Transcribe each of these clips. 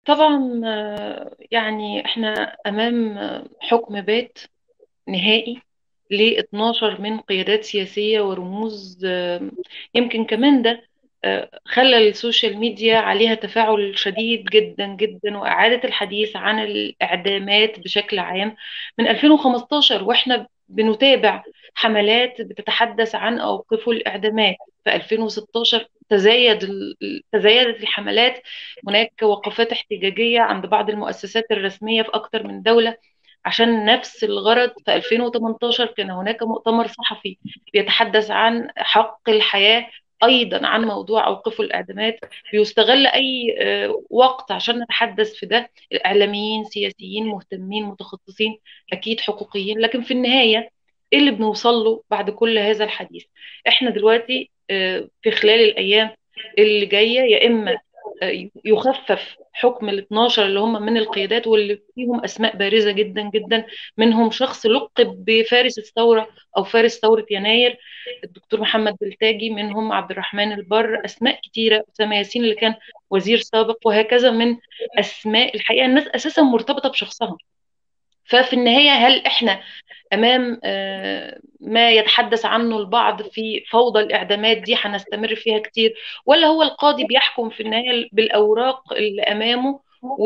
طبعا آه، يعني احنا امام آه، حكم بات نهائي ل 12 من قيادات سياسية ورموز آه، يمكن كمان ده آه، خلى السوشيال ميديا عليها تفاعل شديد جدا جدا وإعادة الحديث عن الإعدامات بشكل عام من 2015 وإحنا بنتابع حملات بتتحدث عن أوقفوا الإعدامات في 2016 تزايد ال- تزايدت الحملات هناك وقفات احتجاجية عند بعض المؤسسات الرسمية في أكثر من دولة عشان نفس الغرض في 2018 كان هناك مؤتمر صحفي بيتحدث عن حق الحياة أيضا عن موضوع أوقفوا الإعدامات بيستغل أي آه، وقت عشان نتحدث في ده الإعلاميين سياسيين مهتمين متخصصين أكيد حقوقيين لكن في النهاية إيه اللي بنوصل له بعد كل هذا الحديث إحنا دلوقتي آه، في خلال الأيام اللي جاية يا إما آه، يخفف حكم ال 12 اللي هم من القيادات واللي فيهم اسماء بارزه جدا جدا منهم شخص لقب بفارس الثوره او فارس ثوره يناير الدكتور محمد بلتاجي منهم عبد الرحمن البر اسماء كتيره اسامه ياسين اللي كان وزير سابق وهكذا من اسماء الحقيقه الناس اساسا مرتبطه بشخصها ففي النهايه هل احنا امام آه، ما يتحدث عنه البعض في فوضى الاعدامات دي هنستمر فيها كتير ولا هو القاضي بيحكم في النهايه بالاوراق اللي امامه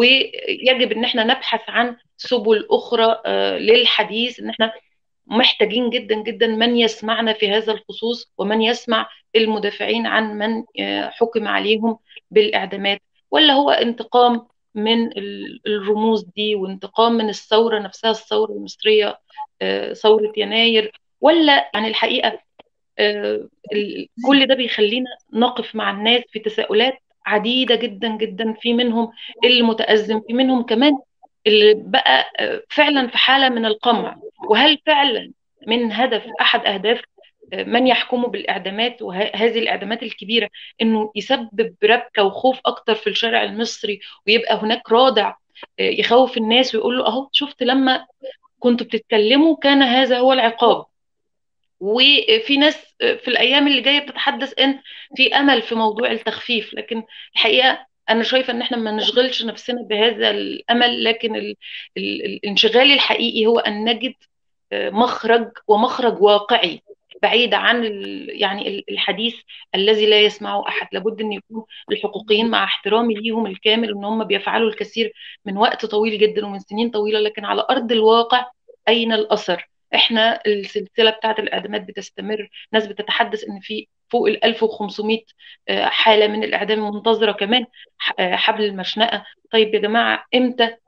ويجب ان احنا نبحث عن سبل اخرى آه، للحديث ان احنا محتاجين جدا جدا من يسمعنا في هذا الخصوص ومن يسمع المدافعين عن من آه، حكم عليهم بالاعدامات ولا هو انتقام من ال- الرموز دي وانتقام من الثوره نفسها الثوره المصريه آه، ثوره يناير ولا عن الحقيقه آه، ال- كل ده بيخلينا نقف مع الناس في تساؤلات عديدة جدا جدا في منهم اللي متأزم في منهم كمان اللي بقى آه، فعلا في حالة من القمع وهل فعلا من هدف أحد أهداف آه، من يحكموا بالإعدامات وهذه الإعدامات الكبيرة إنه يسبب ربكة وخوف أكتر في الشارع المصري ويبقى هناك رادع آه، يخوف الناس ويقول له أهو شفت لما كنتوا بتتكلموا كان هذا هو العقاب وفي ناس في الايام اللي جايه بتتحدث ان في امل في موضوع التخفيف لكن الحقيقه انا شايفه ان احنا ما نشغلش نفسنا بهذا الامل لكن ال ال الانشغال الحقيقي هو ان نجد مخرج ومخرج واقعي بعيد عن ال يعني ال- الحديث الذي لا يسمعه احد لابد ان يكون الحقوقيين مع احترامي ليهم الكامل ان هم بيفعلوا الكثير من وقت طويل جدا ومن سنين طويله لكن على ارض الواقع اين الاثر احنا السلسله بتاعت الاعدامات بتستمر ناس بتتحدث ان في فوق ال 1500 آه، حاله من الاعدام منتظره كمان ح- آه، حبل المشنقه طيب يا جماعه امتى آه،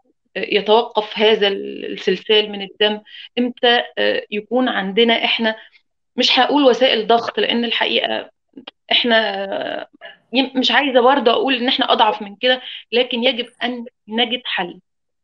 يتوقف هذا السلسال من الدم امتى آه، يكون عندنا احنا مش هقول وسائل ضغط لان الحقيقه احنا آه، يم- مش عايزه برضه اقول ان احنا اضعف من كده لكن يجب ان نجد حل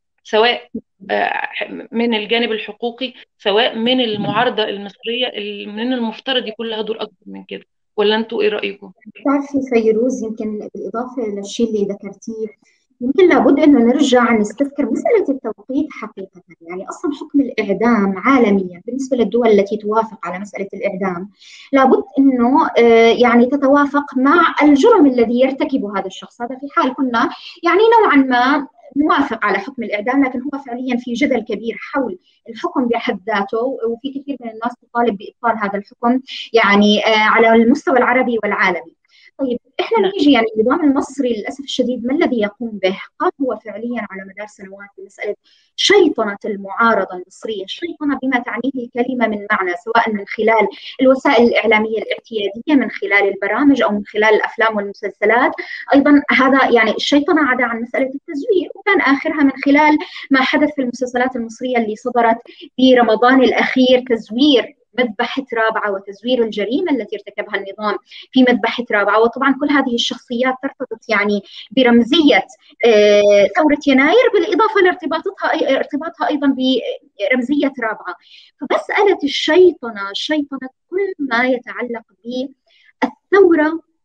سواء آه، من الجانب الحقوقي سواء من المعارضة المصرية اللي من المفترض يكون لها دور أكبر من كده ولا أنتوا إيه رأيكم؟ بتعرفي فيروز يمكن بالإضافة للشيء اللي ذكرتيه يمكن لابد انه نرجع نستذكر مساله التوقيت حقيقه، يعني اصلا حكم الاعدام عالميا بالنسبه للدول التي توافق على مساله الاعدام لابد انه آه، يعني تتوافق مع الجرم الذي يرتكبه هذا الشخص، هذا في حال كنا يعني نوعا ما موافق على حكم الاعدام لكن هو فعليا في جدل كبير حول الحكم بحد ذاته وفي كثير من الناس تطالب بابطال هذا الحكم يعني آه، على المستوى العربي والعالمي. طيب احنا نعم. نيجي يعني النظام المصري للاسف الشديد ما الذي يقوم به؟ قام هو فعليا على مدار سنوات بمساله شيطنه المعارضه المصريه، الشيطنه بما تعنيه الكلمه من معنى سواء من خلال الوسائل الاعلاميه الاعتياديه من خلال البرامج او من خلال الافلام والمسلسلات، ايضا هذا يعني الشيطنه عدا عن مساله التزوير وكان اخرها من خلال ما حدث في المسلسلات المصريه اللي صدرت في رمضان الاخير تزوير مذبحة رابعة وتزوير الجريمة التي ارتكبها النظام في مذبحة رابعة وطبعا كل هذه الشخصيات ترتبط يعني برمزية آه، ثورة يناير بالإضافة لارتباطها أي- ارتباطها أيضا برمزية رابعة فمسألة الشيطنة الشيطنة كل ما يتعلق بالثورة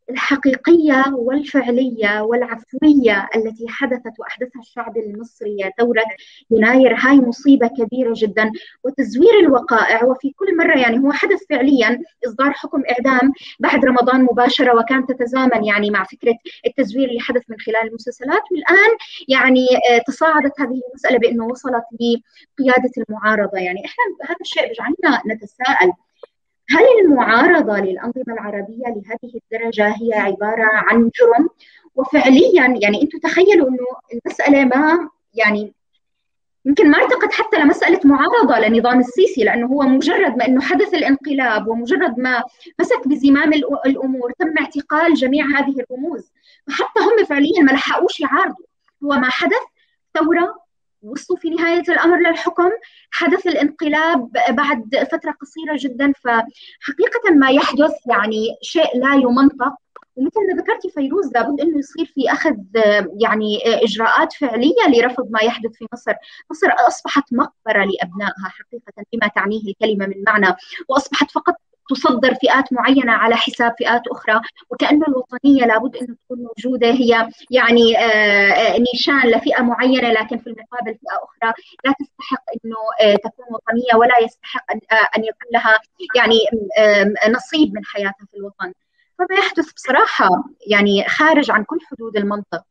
الحقيقية والفعلية والعفوية التي حدثت وأحدثها الشعب المصري ثورة يناير هاي مصيبة كبيرة جدا وتزوير الوقائع وفي كل مرة يعني هو حدث فعليا إصدار حكم إعدام بعد رمضان مباشرة وكانت تتزامن يعني مع فكرة التزوير اللي حدث من خلال المسلسلات والآن يعني تصاعدت هذه المسألة بأنه وصلت لقيادة المعارضة يعني إحنا هذا الشيء بيجعلنا نتساءل هل المعارضة للأنظمة العربية لهذه الدرجة هي عبارة عن جرم وفعليا يعني أنتم تخيلوا أنه المسألة ما يعني يمكن ما ارتقت حتى لمسألة معارضة لنظام السيسي لأنه هو مجرد ما أنه حدث الانقلاب ومجرد ما مسك بزمام الأمور تم اعتقال جميع هذه الرموز فحتى هم فعليا ما لحقوش يعارضوا هو ما حدث ثورة وصلوا في نهاية الأمر للحكم حدث الانقلاب بعد فترة قصيرة جدا فحقيقة ما يحدث يعني شيء لا يمنطق ومثل ما ذكرتي فيروز لابد انه يصير في اخذ يعني اجراءات فعليه لرفض ما يحدث في مصر، مصر اصبحت مقبره لابنائها حقيقه بما تعنيه الكلمه من معنى، واصبحت فقط تصدر فئات معينه على حساب فئات اخرى وكانه الوطنيه لابد انه تكون موجوده هي يعني نيشان لفئه معينه لكن في المقابل فئه اخرى لا تستحق انه تكون وطنيه ولا يستحق ان يكون لها يعني نصيب من حياتها في الوطن فما يحدث بصراحه يعني خارج عن كل حدود المنطق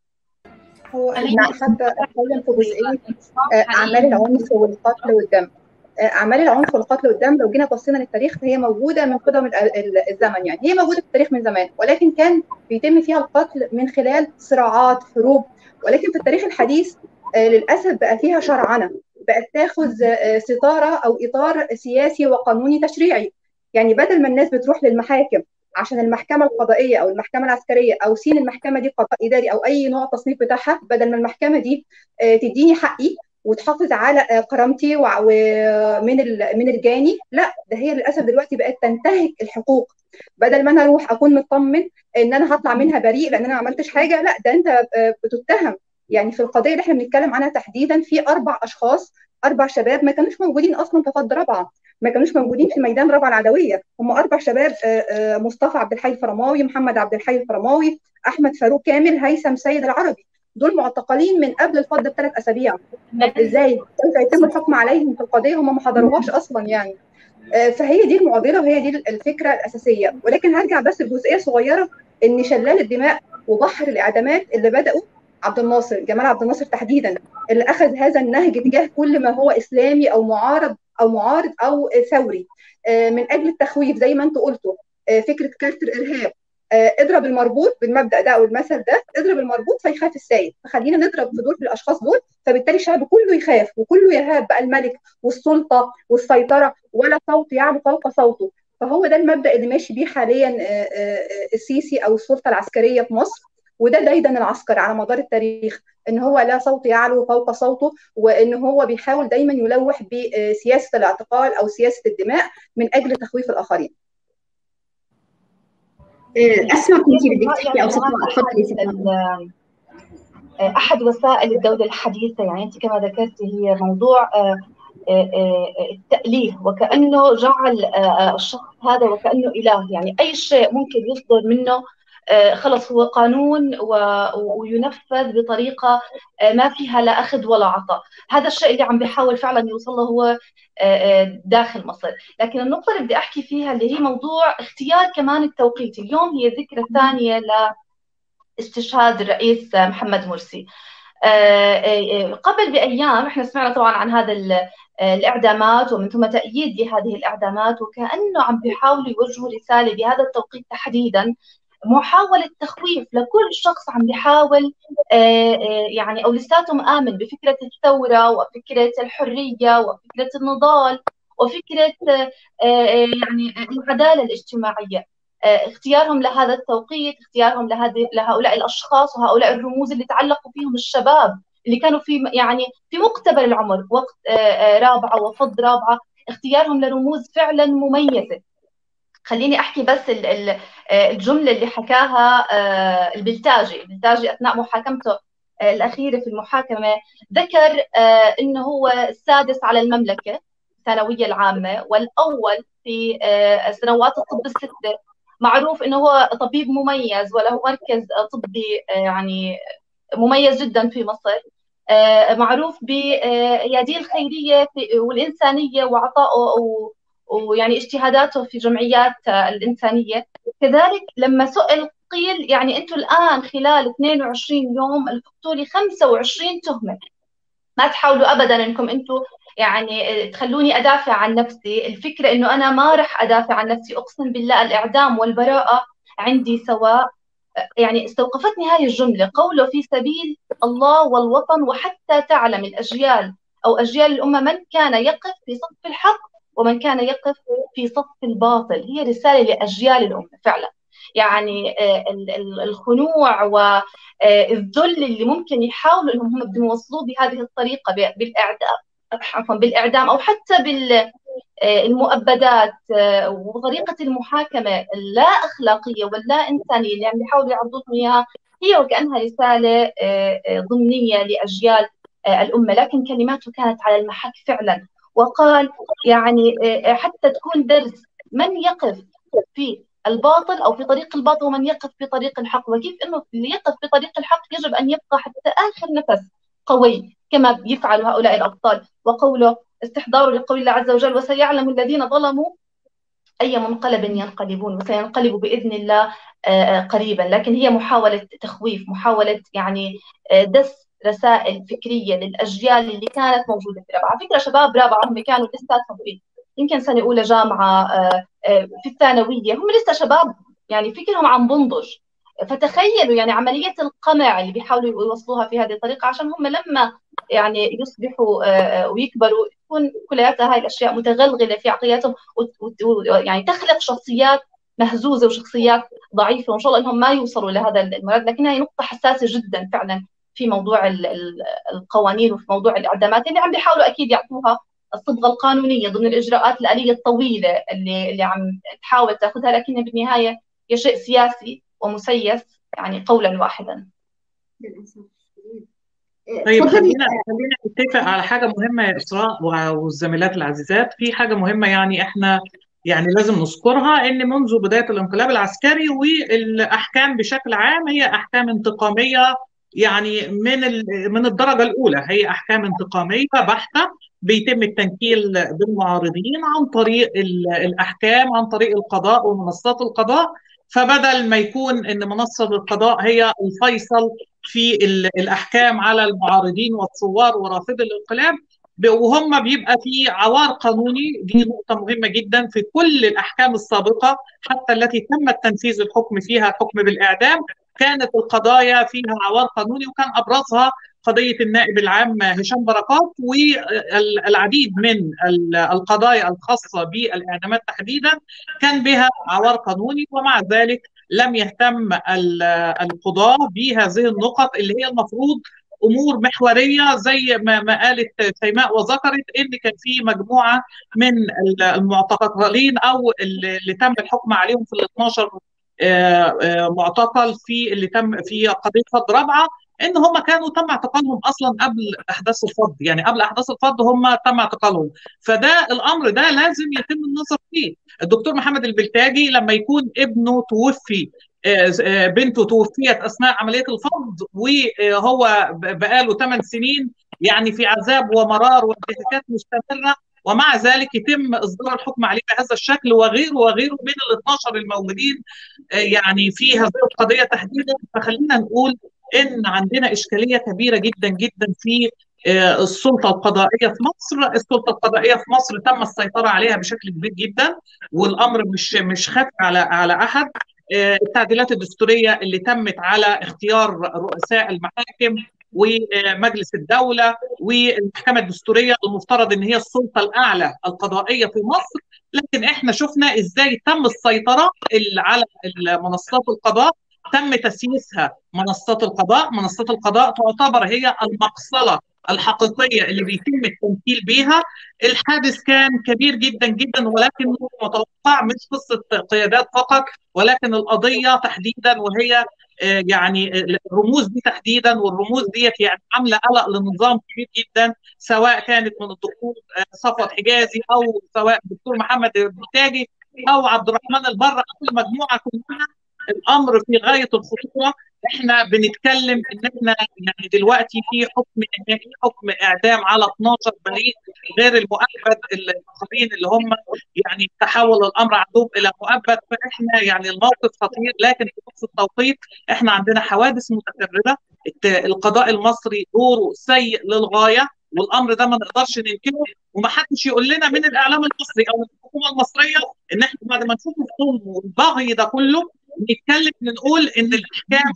هو انا حابه اتكلم في جزئيه اعمال العنف والقتل والدم اعمال العنف والقتل والدم لو جينا بصينا للتاريخ فهي موجوده من قدم الزمن يعني هي موجوده في التاريخ من زمان ولكن كان بيتم فيها القتل من خلال صراعات حروب ولكن في التاريخ الحديث للاسف بقى فيها شرعنه بقت تاخذ ستاره او اطار سياسي وقانوني تشريعي يعني بدل ما الناس بتروح للمحاكم عشان المحكمه القضائيه او المحكمه العسكريه او سين المحكمه دي قضاء اداري او اي نوع تصنيف بتاعها بدل ما المحكمه دي تديني حقي وتحافظ على كرامتي ومن من الجاني لا ده هي للاسف دلوقتي بقت تنتهك الحقوق بدل ما انا اروح اكون مطمن ان انا هطلع منها بريء لان انا ما عملتش حاجه لا ده انت بتتهم يعني في القضيه اللي احنا بنتكلم عنها تحديدا في اربع اشخاص اربع شباب ما كانوش موجودين اصلا في فض رابعه ما كانوش موجودين في ميدان رابعه العدويه هم اربع شباب مصطفى عبد الحي الفرماوي محمد عبد الحي الفرماوي احمد فاروق كامل هيثم سيد العربي دول معتقلين من قبل الفض بثلاث اسابيع ازاي كيف يتم الحكم عليهم في القضيه هم ما حضروهاش اصلا يعني فهي دي المعضله وهي دي الفكره الاساسيه ولكن هرجع بس لجزئيه صغيره ان شلال الدماء وبحر الاعدامات اللي بداوا عبد الناصر جمال عبد الناصر تحديدا اللي اخذ هذا النهج تجاه كل ما هو اسلامي او معارض او معارض او ثوري من اجل التخويف زي ما انتم قلتوا فكره كارت الارهاب اضرب المربوط بالمبدا ده او المثل ده اضرب المربوط فيخاف السيد فخلينا نضرب في دول في الاشخاص دول فبالتالي الشعب كله يخاف وكله يهاب بقى الملك والسلطه والسيطره ولا صوت يعلو فوق صوته فهو ده المبدا اللي ماشي بيه حاليا السيسي او السلطه العسكريه في مصر وده دايدا العسكر على مدار التاريخ ان هو لا صوت يعلو فوق صوته وان هو بيحاول دايما يلوح بسياسه الاعتقال او سياسه الدماء من اجل تخويف الاخرين اسمع كنت بدك تحكي او تفضلي احد وسائل الدوله الحديثه يعني انت كما ذكرتي هي موضوع التأليه وكأنه جعل الشخص هذا وكأنه إله يعني أي شيء ممكن يصدر منه خلص هو قانون وينفذ بطريقة ما فيها لا أخذ ولا عطاء هذا الشيء اللي عم بيحاول فعلا يوصل له هو داخل مصر لكن النقطة اللي بدي أحكي فيها اللي هي موضوع اختيار كمان التوقيت اليوم هي الذكرى الثانية لاستشهاد الرئيس محمد مرسي قبل بأيام احنا سمعنا طبعا عن هذا الإعدامات ومن ثم تأييد لهذه الإعدامات وكأنه عم بيحاولوا يوجهوا رسالة بهذا التوقيت تحديدا محاولة تخويف لكل شخص عم بيحاول يعني أو لساتهم آمن بفكرة الثورة وفكرة الحرية وفكرة النضال وفكرة يعني العدالة الاجتماعية اختيارهم لهذا التوقيت اختيارهم لهذه لهؤلاء الأشخاص وهؤلاء الرموز اللي تعلقوا فيهم الشباب اللي كانوا في يعني في مقتبل العمر وقت رابعة وفض رابعة اختيارهم لرموز فعلا مميزة خليني احكي بس الجمله اللي حكاها البلتاجي البلتاجي اثناء محاكمته الاخيره في المحاكمه ذكر انه هو السادس على المملكه الثانويه العامه والاول في سنوات الطب السته معروف انه هو طبيب مميز وله مركز طبي يعني مميز جدا في مصر معروف بيديه الخيريه والانسانيه وعطائه ويعني اجتهاداته في جمعيات الانسانيه كذلك لما سئل قيل يعني انتم الان خلال 22 يوم التقطوا لي 25 تهمه ما تحاولوا ابدا انكم انتم يعني تخلوني ادافع عن نفسي الفكره انه انا ما رح ادافع عن نفسي اقسم بالله الاعدام والبراءه عندي سواء يعني استوقفتني هذه الجمله قوله في سبيل الله والوطن وحتى تعلم الاجيال او اجيال الامه من كان يقف في صف الحق ومن كان يقف في صف الباطل هي رساله لاجيال الامه فعلا يعني الخنوع والذل اللي ممكن يحاولوا انهم هم بدهم يوصلوه بهذه الطريقه بالاعدام عفوا بالاعدام او حتى بالمؤبدات وطريقه المحاكمه اللا اخلاقيه واللا انسانيه اللي عم يحاولوا يعرضوا لهم اياها هي وكانها رساله ضمنيه لاجيال الامه لكن كلماته كانت على المحك فعلا وقال يعني حتى تكون درس من يقف في الباطل او في طريق الباطل ومن يقف في طريق الحق وكيف انه اللي يقف في طريق الحق يجب ان يبقى حتى اخر نفس قوي كما يفعل هؤلاء الابطال وقوله استحضار لقول الله عز وجل وسيعلم الذين ظلموا اي منقلب ينقلبون وسينقلبوا باذن الله قريبا لكن هي محاوله تخويف محاوله يعني دس رسائل فكريه للاجيال اللي كانت موجوده في رابعه، على فكره شباب رابعه هم كانوا لساتهم في يمكن سنه اولى جامعه في الثانويه هم لسه شباب يعني فكرهم عم بنضج فتخيلوا يعني عمليه القمع اللي بيحاولوا يوصلوها في هذه الطريقه عشان هم لما يعني يصبحوا ويكبروا تكون كلياتها هاي الاشياء متغلغله في عقلياتهم ويعني تخلق شخصيات مهزوزه وشخصيات ضعيفه وان شاء الله انهم ما يوصلوا لهذا المراد لكنها هي نقطه حساسه جدا فعلا في موضوع القوانين وفي موضوع الاعدامات اللي عم بيحاولوا اكيد يعطوها الصبغه القانونيه ضمن الاجراءات الاليه الطويله اللي اللي عم تحاول تاخذها لكنها بالنهايه هي شيء سياسي ومسيس يعني قولا واحدا. طيب خلينا خلينا نتفق على حاجه مهمه يا اسراء والزميلات العزيزات في حاجه مهمه يعني احنا يعني لازم نذكرها ان منذ بدايه الانقلاب العسكري والاحكام بشكل عام هي احكام انتقاميه يعني من من الدرجه الاولى هي احكام انتقاميه بحته بيتم التنكيل بالمعارضين عن طريق الاحكام عن طريق القضاء ومنصات القضاء فبدل ما يكون ان منصه القضاء هي الفيصل في الاحكام على المعارضين والثوار ورافضي الانقلاب وهم بيبقى في عوار قانوني دي نقطه مهمه جدا في كل الاحكام السابقه حتى التي تم تنفيذ الحكم فيها الحكم بالاعدام كانت القضايا فيها عوار قانوني وكان ابرزها قضيه النائب العام هشام بركات والعديد من القضايا الخاصه بالاعدامات تحديدا كان بها عوار قانوني ومع ذلك لم يهتم القضاه بهذه النقط اللي هي المفروض امور محوريه زي ما ما قالت شيماء وذكرت ان كان في مجموعه من المعتقلين او اللي تم الحكم عليهم في ال 12 معتقل في اللي تم في قضيه فض رابعه ان هم كانوا تم اعتقالهم اصلا قبل احداث الفض يعني قبل احداث الفض هم تم اعتقالهم فده الامر ده لازم يتم النظر فيه الدكتور محمد البلتاجي لما يكون ابنه توفي بنته توفيت اثناء عمليه الفض وهو بقاله 8 سنين يعني في عذاب ومرار وانتهاكات مستمره ومع ذلك يتم اصدار الحكم عليه بهذا الشكل وغيره وغيره من ال 12 الموجودين يعني في هذه القضيه تحديدا فخلينا نقول ان عندنا اشكاليه كبيره جدا جدا في السلطه القضائيه في مصر، السلطه القضائيه في مصر تم السيطره عليها بشكل كبير جدا والامر مش مش خافي على على احد التعديلات الدستوريه اللي تمت على اختيار رؤساء المحاكم ومجلس الدوله والمحكمه الدستوريه المفترض ان هي السلطه الاعلى القضائيه في مصر لكن احنا شفنا ازاي تم السيطره على منصات القضاء تم تسييسها منصات القضاء منصات القضاء تعتبر هي المقصله الحقيقيه اللي بيتم التمثيل بها الحادث كان كبير جدا جدا ولكنه متوقع مش قصه قيادات فقط ولكن القضيه تحديدا وهي يعني الرموز دي تحديدا والرموز ديت يعني عامله قلق للنظام كبير جدا سواء كانت من الدكتور صفوت حجازي او سواء الدكتور محمد البلتاجي او عبد الرحمن البر او المجموعه كلها الامر في غايه الخطوره احنا بنتكلم ان احنا يعني دلوقتي في حكم نهائي حكم اعدام على 12 بريء غير المؤبد الاخرين اللي هم يعني تحول الامر عندهم الى مؤبد فاحنا يعني الموقف خطير لكن في نفس التوقيت احنا عندنا حوادث متكرره القضاء المصري دوره سيء للغايه والامر ده ما نقدرش ننكره ومحدش يقول لنا من الاعلام المصري او من الحكومه المصريه ان احنا بعد ما نشوف الظلم والبغي ده كله نتكلم نقول ان الاحكام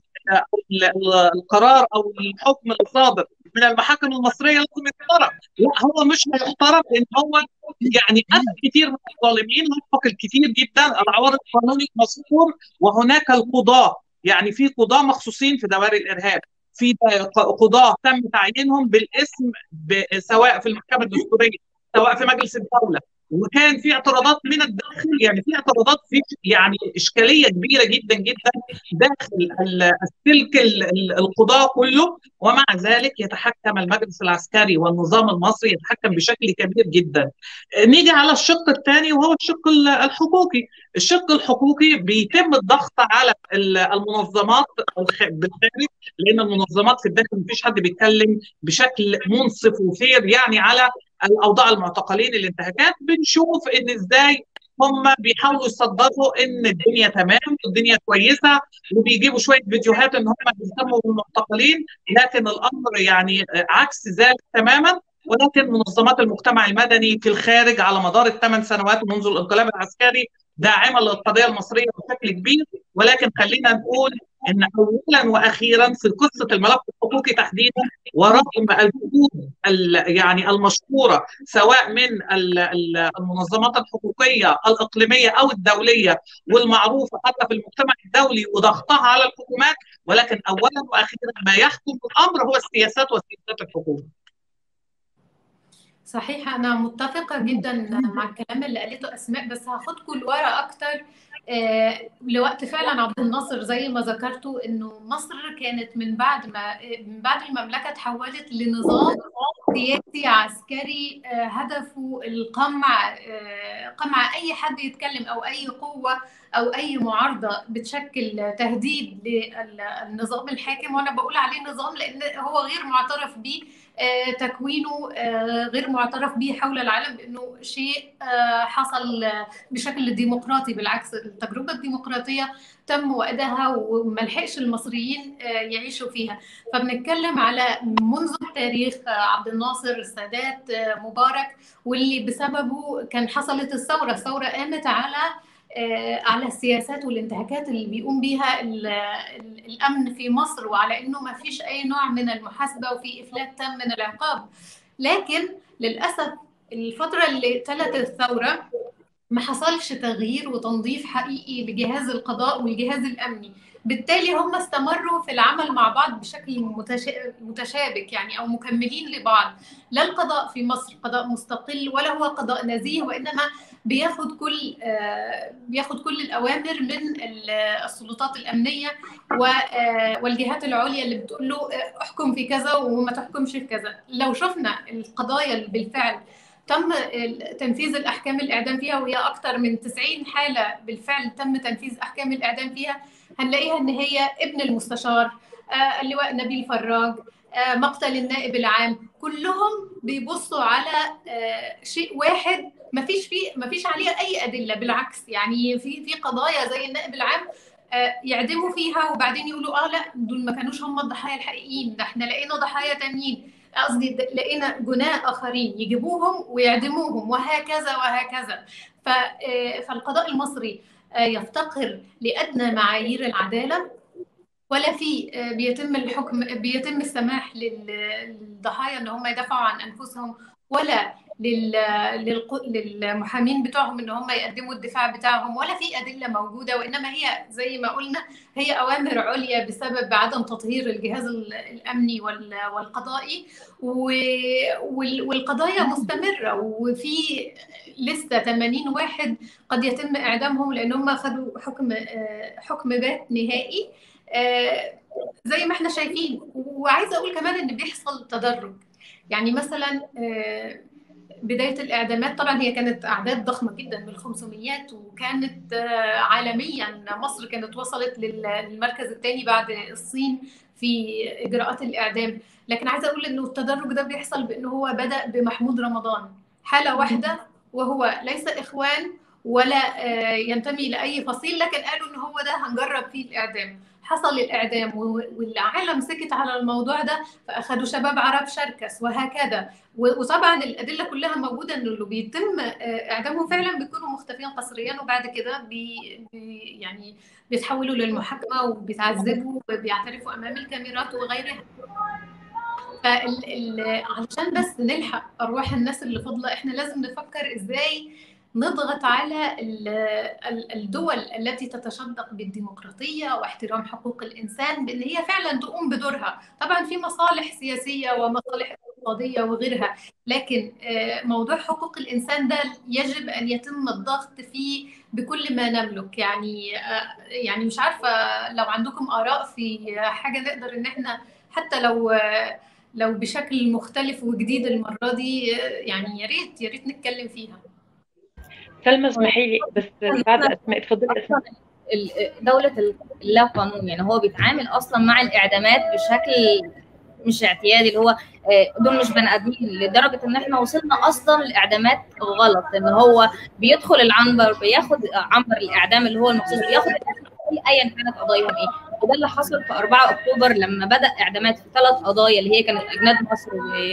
القرار او الحكم الصادر من المحاكم المصريه لازم يحترم لا هو مش هيحترم لان هو يعني اذى كثير من الظالمين وفق الكثير جدا العوارض القانوني مذكور وهناك القضاه يعني في قضاه مخصوصين في دوائر الارهاب في قضاه تم تعيينهم بالاسم سواء في المحكمه الدستوريه سواء في مجلس الدوله وكان في اعتراضات من الداخل يعني في اعتراضات في يعني اشكاليه كبيره جدا جدا داخل السلك القضاء كله ومع ذلك يتحكم المجلس العسكري والنظام المصري يتحكم بشكل كبير جدا. نيجي على الشق الثاني وهو الشق الحقوقي، الشق الحقوقي بيتم الضغط على المنظمات بالخارج لان المنظمات في الداخل مفيش حد بيتكلم بشكل منصف وفير يعني على الاوضاع المعتقلين الانتهاكات بنشوف ان ازاي هم بيحاولوا يصدروا ان الدنيا تمام والدنيا كويسه وبيجيبوا شويه فيديوهات ان هم بيهتموا بالمعتقلين لكن الامر يعني عكس ذلك تماما ولكن منظمات المجتمع المدني في الخارج على مدار الثمان سنوات منذ الانقلاب العسكري داعمه للقضيه المصريه بشكل كبير ولكن خلينا نقول ان اولا واخيرا في قصه الملف الحقوقي تحديدا ورغم الجهود يعني المشكوره سواء من المنظمات الحقوقيه الاقليميه او الدوليه والمعروفه حتى في المجتمع الدولي وضغطها على الحكومات ولكن اولا واخيرا ما يحكم الامر هو السياسات وسياسات الحكومه. صحيح انا متفقه جدا مع الكلام اللي قالته اسماء بس هاخدكم لورا اكتر آه لوقت فعلا عبد الناصر زي ما ذكرتوا انه مصر كانت من بعد ما من بعد المملكه تحولت لنظام سياسي عسكري آه هدفه القمع آه قمع اي حد يتكلم او اي قوه او اي معارضه بتشكل تهديد للنظام الحاكم وانا بقول عليه نظام لان هو غير معترف به تكوينه غير معترف به حول العالم بانه شيء حصل بشكل ديمقراطي بالعكس التجربه الديمقراطيه تم وقتها وملحقش المصريين يعيشوا فيها فبنتكلم على منذ التاريخ عبد الناصر السادات مبارك واللي بسببه كان حصلت الثوره الثوره قامت على على السياسات والانتهاكات اللي بيقوم بيها الامن في مصر وعلى انه ما فيش اي نوع من المحاسبه وفي افلات تام من العقاب لكن للاسف الفتره اللي تلت الثوره ما حصلش تغيير وتنظيف حقيقي لجهاز القضاء والجهاز الامني بالتالي هم استمروا في العمل مع بعض بشكل متشابك يعني او مكملين لبعض لا القضاء في مصر قضاء مستقل ولا هو قضاء نزيه وانما بياخد كل بياخد كل الاوامر من السلطات الامنيه والجهات العليا اللي بتقول له احكم في كذا وما تحكمش في كذا لو شفنا القضايا اللي بالفعل تم تنفيذ الاحكام الاعدام فيها وهي اكثر من 90 حاله بالفعل تم تنفيذ احكام الاعدام فيها هنلاقيها ان هي ابن المستشار اللواء نبيل فراج مقتل النائب العام كلهم بيبصوا على شيء واحد ما فيش فيه ما فيش عليه اي ادله بالعكس يعني في في قضايا زي النائب العام يعدموا فيها وبعدين يقولوا اه لا دول ما كانوش هم الضحايا الحقيقيين ده احنا لقينا ضحايا تانيين قصدي لقينا جناة آخرين يجيبوهم ويعدموهم وهكذا وهكذا فالقضاء المصري يفتقر لأدنى معايير العدالة ولا في بيتم الحكم بيتم السماح للضحايا ان هم يدافعوا عن انفسهم ولا للمحامين بتوعهم ان هم يقدموا الدفاع بتاعهم ولا في ادله موجوده وانما هي زي ما قلنا هي اوامر عليا بسبب عدم تطهير الجهاز الامني والقضائي والقضايا مستمره وفي لسه 80 واحد قد يتم اعدامهم لان هم خدوا حكم حكم بات نهائي زي ما احنا شايفين وعايزه اقول كمان ان بيحصل تدرج يعني مثلا بدايه الاعدامات طبعا هي كانت اعداد ضخمه جدا بالخمسميات وكانت عالميا مصر كانت وصلت للمركز الثاني بعد الصين في اجراءات الاعدام لكن عايزه اقول انه التدرج ده بيحصل بانه هو بدا بمحمود رمضان حاله واحده وهو ليس اخوان ولا ينتمي لاي فصيل لكن قالوا ان هو ده هنجرب فيه الاعدام حصل الاعدام والعالم سكت على الموضوع ده فاخذوا شباب عرب شركس وهكذا وطبعا الادله كلها موجوده انه اللي بيتم اعدامهم فعلا بيكونوا مختفين قسريا وبعد كده بي يعني بيتحولوا للمحاكمه وبيتعذبوا وبيعترفوا امام الكاميرات وغيرها فال... علشان بس نلحق ارواح الناس اللي فاضله احنا لازم نفكر ازاي نضغط على الدول التي تتشدق بالديمقراطيه واحترام حقوق الانسان بان هي فعلا تقوم بدورها، طبعا في مصالح سياسيه ومصالح اقتصاديه وغيرها، لكن موضوع حقوق الانسان ده يجب ان يتم الضغط فيه بكل ما نملك، يعني يعني مش عارفه لو عندكم اراء في حاجه نقدر ان احنا حتى لو لو بشكل مختلف وجديد المره دي يعني يا ريت يا ريت نتكلم فيها. سلمى اسمحي لي بس بعد اسماء اتفضلي اسماء دولة اللا قانون يعني هو بيتعامل اصلا مع الاعدامات بشكل مش اعتيادي اللي هو دول مش بني ادمين لدرجه ان احنا وصلنا اصلا لاعدامات غلط ان هو بيدخل العنبر بياخد عنبر الاعدام اللي هو المخصوص بياخد ايا كانت قضاياهم ايه وده اللي حصل في 4 اكتوبر لما بدا اعدامات في ثلاث قضايا اللي هي كانت اجناد مصر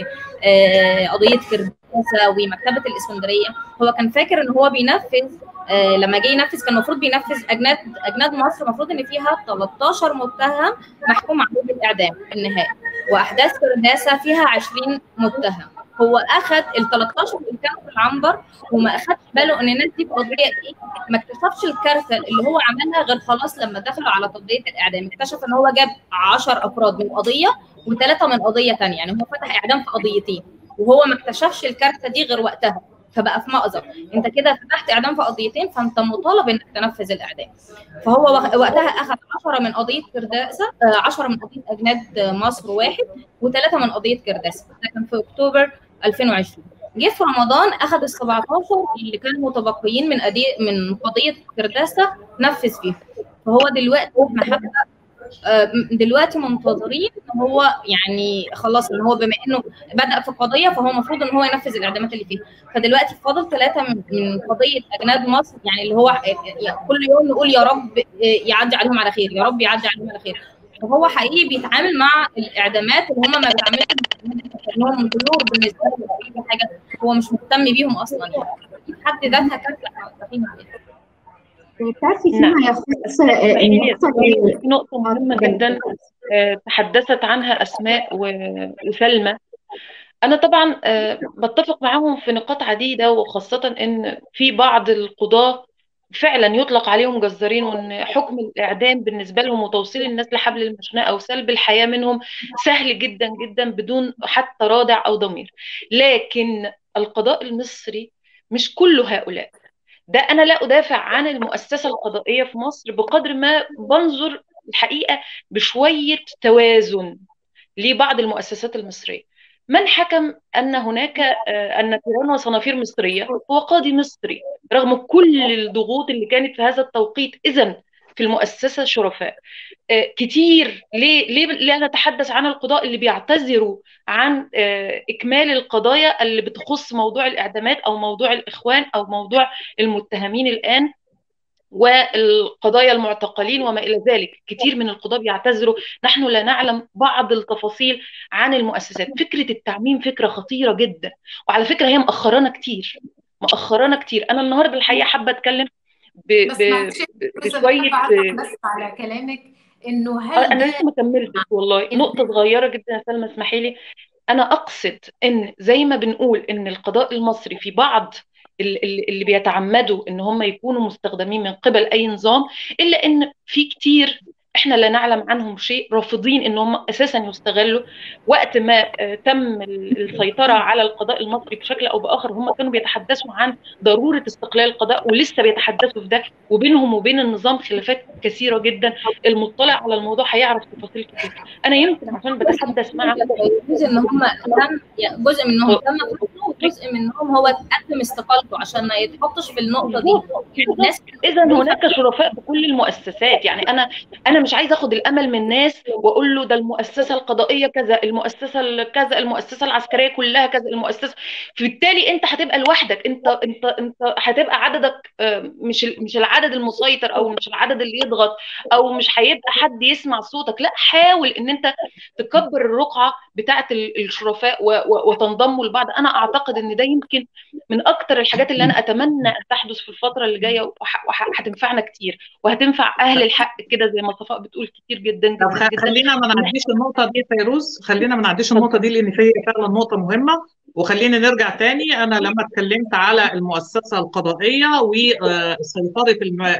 وقضيه كرداسه ومكتبه الاسكندريه هو كان فاكر ان هو بينفذ آه لما جه ينفذ كان المفروض بينفذ اجناد اجناد مصر المفروض ان فيها 13 متهم محكوم عليه بالاعدام في النهايه واحداث كرداسه فيها 20 متهم هو اخذ ال 13 اللي كانوا في العنبر وما اخدش باله ان الناس دي في قضيه ايه ما اكتشفش الكارثه اللي هو عملها غير خلاص لما دخلوا على قضيه الاعدام اكتشف ان هو جاب 10 افراد من قضيه وثلاثه من قضيه ثانيه يعني هو فتح اعدام في قضيتين وهو ما اكتشفش الكارثه دي غير وقتها فبقى في مأزق انت كده فتحت اعدام في قضيتين فانت مطالب انك تنفذ الاعدام فهو وقتها اخذ 10 من قضيه كرداسه 10 من قضيه اجناد مصر واحد وثلاثه من قضيه كرداسه ده كان في اكتوبر 2020 جه في رمضان اخذ ال 17 اللي كانوا متبقيين من أدي من قضيه كرداسه نفذ فيهم فهو دلوقتي احنا حتى دلوقتي منتظرين ان هو يعني خلاص ان هو بما انه بدا في قضيه فهو المفروض ان هو ينفذ الاعدامات اللي فيها فدلوقتي فاضل ثلاثه من قضيه اجناد مصر يعني اللي هو كل يوم نقول يا رب يعدي عليهم على خير يا رب يعدي عليهم على خير فهو حقيقي بيتعامل مع الاعدامات اللي هم ما بيتعاملش انهم بلور بالنسبه له اي حاجه هو مش مهتم بيهم اصلا يعني في حد ذاتها كارثه تعرفي فيما يخص في نقطة مهمة جدا تحدثت عنها أسماء وسلمى أنا طبعا بتفق معاهم في نقاط عديدة وخاصة إن في بعض القضاة فعلا يطلق عليهم جزارين وان حكم الاعدام بالنسبه لهم وتوصيل الناس لحبل المشنقه او سلب الحياه منهم سهل جدا جدا بدون حتى رادع او ضمير لكن القضاء المصري مش كل هؤلاء ده انا لا ادافع عن المؤسسه القضائيه في مصر بقدر ما بنظر الحقيقه بشويه توازن لبعض المؤسسات المصريه من حكم ان هناك ان تيران وصنافير مصريه هو قاضي مصري رغم كل الضغوط اللي كانت في هذا التوقيت اذا في المؤسسه شرفاء كتير ليه ليه لا نتحدث عن القضاء اللي بيعتذروا عن اكمال القضايا اللي بتخص موضوع الاعدامات او موضوع الاخوان او موضوع المتهمين الان والقضايا المعتقلين وما الى ذلك كثير من القضاة بيعتذروا نحن لا نعلم بعض التفاصيل عن المؤسسات فكره التعميم فكره خطيره جدا وعلى فكره هي مأخرانا كتير مأخرانا كتير انا النهارده الحقيقه حابه اتكلم ب... ب... بشويه بس على كلامك انه هل انا لسه ما كملتش والله نقطه صغيره جدا يا سلمى اسمحي لي انا اقصد ان زي ما بنقول ان القضاء المصري في بعض اللي بيتعمدوا ان هم يكونوا مستخدمين من قبل اي نظام الا ان في كتير احنا لا نعلم عنهم شيء رافضين ان هم اساسا يستغلوا وقت ما تم السيطره على القضاء المصري بشكل او باخر هم كانوا بيتحدثوا عن ضروره استقلال القضاء ولسه بيتحدثوا في ده وبينهم وبين النظام خلافات كثيره جدا المطلع على الموضوع هيعرف تفاصيل كتير انا يمكن عشان بتحدث مع جزء ان هم تم جزء منهم تم وجزء منهم هو تقدم استقالته عشان ما يتحطش في النقطه دي اذا هناك شرفاء بكل المؤسسات يعني انا انا مش عايزه اخد الامل من الناس واقول له ده المؤسسه القضائيه كذا المؤسسه كذا المؤسسه العسكريه كلها كذا المؤسسه فبالتالي انت هتبقى لوحدك انت انت انت هتبقى عددك مش مش العدد المسيطر او مش العدد اللي يضغط او مش هيبقى حد يسمع صوتك لا حاول ان انت تكبر الرقعه بتاعه الشرفاء وتنضموا لبعض انا اعتقد ان ده يمكن من اكتر الحاجات اللي انا اتمنى ان تحدث في الفتره اللي جايه وهتنفعنا كتير وهتنفع اهل الحق كده زي ما صفاء بتقول كتير جدا جدا, طب جداً. خلينا ما نعديش النقطه دي فيروز خلينا ما نعديش النقطه دي لان هي فعلا نقطه مهمه وخلينا نرجع تاني انا لما اتكلمت على المؤسسه القضائيه وسيطره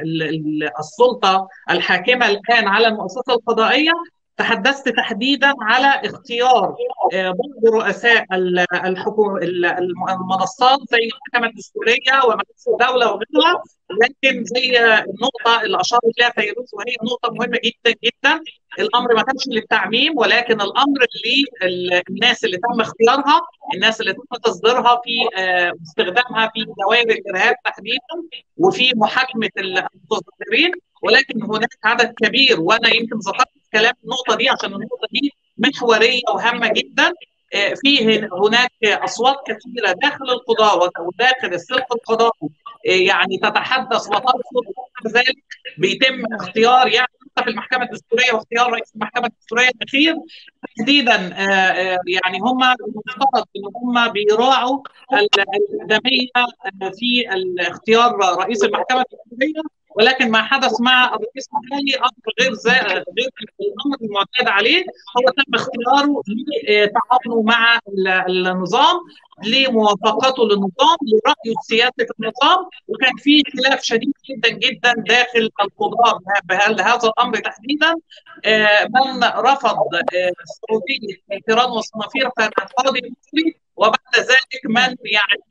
السلطه الحاكمه الان على المؤسسه القضائيه تحدثت تحديدا على اختيار بعض رؤساء الحكومة المنصات زي المحكمه الدستوريه ومجلس الدوله وغيرها لكن زي النقطه اللي اشارت لها فيروز وهي نقطه مهمه جدا جدا الامر ما كانش للتعميم ولكن الامر للناس اللي تم اختيارها الناس اللي تم تصديرها في استخدامها في دوائر الارهاب تحديدا وفي محاكمه المتصدرين ولكن هناك عدد كبير وانا يمكن ذكرت كلام النقطه دي عشان النقطه دي محوريه وهامه جدا في هناك اصوات كثيره داخل القضاء وداخل السلك القضائي يعني تتحدث وترفض ذلك بيتم اختيار يعني في المحكمه الدستوريه واختيار رئيس المحكمه الدستوريه الاخير تحديدا يعني هم المفترض ان هم بيراعوا الاقدميه في اختيار رئيس المحكمه الدستوريه ولكن ما حدث مع الرئيس الحالي امر غير غير الامر المعتاد عليه هو تم اختياره لتعاونه مع النظام لموافقته للنظام لرأيه سياسة النظام وكان في خلاف شديد جدا جدا داخل القضاء بهذا الأمر تحديدا من رفض سعودية تيران والصنافير كان قاضي مصري وبعد ذلك من يعني